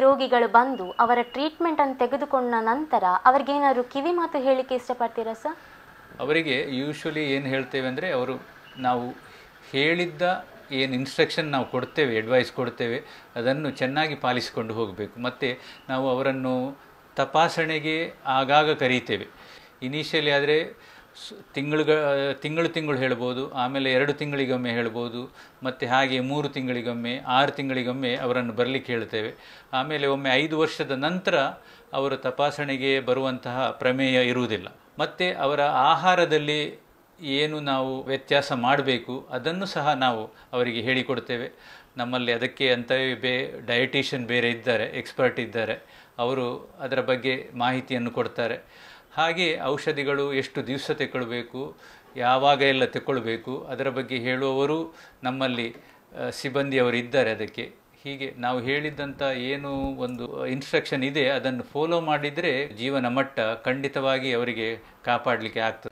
ರೋಗಿಗಳು ಬಂದು ಅವರ ಟ್ರೀಟ್ಮೆಂಟ್ ಅನ್ನು ತೆಗೆದುಕೊಂಡ ನಂತರ ಅವ್ರಿಗೇನಾದ್ರು ಕಿವಿ ಮಾತು ಹೇಳಿಕೆ ಇಷ್ಟಪಡ್ತೀರಾ ಸರ್ ಅವರಿಗೆ ಯೂಶ್ವಲಿ ಏನು ಹೇಳ್ತೇವೆ ಅಂದರೆ ಅವರು ನಾವು ಹೇಳಿದ್ದ ಏನು ಇನ್ಸ್ಟ್ರಕ್ಷನ್ ನಾವು ಕೊಡ್ತೇವೆ ಅಡ್ವೈಸ್ ಕೊಡ್ತೇವೆ ಅದನ್ನು ಚೆನ್ನಾಗಿ ಪಾಲಿಸಿಕೊಂಡು ಹೋಗಬೇಕು ಮತ್ತು ನಾವು ಅವರನ್ನು ತಪಾಸಣೆಗೆ ಆಗಾಗ ಕರೀತೇವೆ ಇನಿಷಿಯಲಿ ಆದರೆ ತಿಂಗಳುಗ ತಿಂಗಳು ತಿಂಗಳು ಹೇಳ್ಬೋದು ಆಮೇಲೆ ಎರಡು ತಿಂಗಳಿಗೊಮ್ಮೆ ಹೇಳ್ಬೋದು ಮತ್ತು ಹಾಗೆ ಮೂರು ತಿಂಗಳಿಗೊಮ್ಮೆ ಆರು ತಿಂಗಳಿಗೊಮ್ಮೆ ಅವರನ್ನು ಬರಲಿಕ್ಕೆ ಹೇಳ್ತೇವೆ ಆಮೇಲೆ ಒಮ್ಮೆ ಐದು ವರ್ಷದ ನಂತರ ಅವರು ತಪಾಸಣೆಗೆ ಬರುವಂತಹ ಪ್ರಮೇಯ ಇರುವುದಿಲ್ಲ ಮತ್ತು ಅವರ ಆಹಾರದಲ್ಲಿ ಏನು ನಾವು ವ್ಯತ್ಯಾಸ ಮಾಡಬೇಕು ಅದನ್ನು ಸಹ ನಾವು ಅವರಿಗೆ ಹೇಳಿಕೊಡ್ತೇವೆ ನಮ್ಮಲ್ಲಿ ಅದಕ್ಕೆ ಅಂತವೇ ಬೇ ಡಯಟಿಷಿಯನ್ ಬೇರೆ ಇದ್ದಾರೆ ಎಕ್ಸ್ಪರ್ಟ್ ಇದ್ದಾರೆ ಅವರು ಅದರ ಬಗ್ಗೆ ಮಾಹಿತಿಯನ್ನು ಕೊಡ್ತಾರೆ ಹಾಗೆ ಔಷಧಿಗಳು ಎಷ್ಟು ದಿವಸ ತಗೊಳ್ಬೇಕು ಯಾವಾಗ ಎಲ್ಲ ತಗೊಳ್ಬೇಕು ಅದರ ಬಗ್ಗೆ ಹೇಳುವವರು ನಮ್ಮಲ್ಲಿ ಆ, ಸಿಬ್ಬಂದಿಯವರು ಇದ್ದಾರೆ ಅದಕ್ಕೆ ಹೀಗೆ ನಾವು ಹೇಳಿದ್ದಂಥ ಏನು ಒಂದು ಇನ್ಸ್ಟ್ರಕ್ಷನ್ ಇದೆ ಅದನ್ನು ಫಾಲೋ ಮಾಡಿದರೆ ಜೀವನ ಮಟ್ಟ ಖಂಡಿತವಾಗಿ ಅವರಿಗೆ ಕಾಪಾಡಲಿಕ್ಕೆ ಆಗ್ತದೆ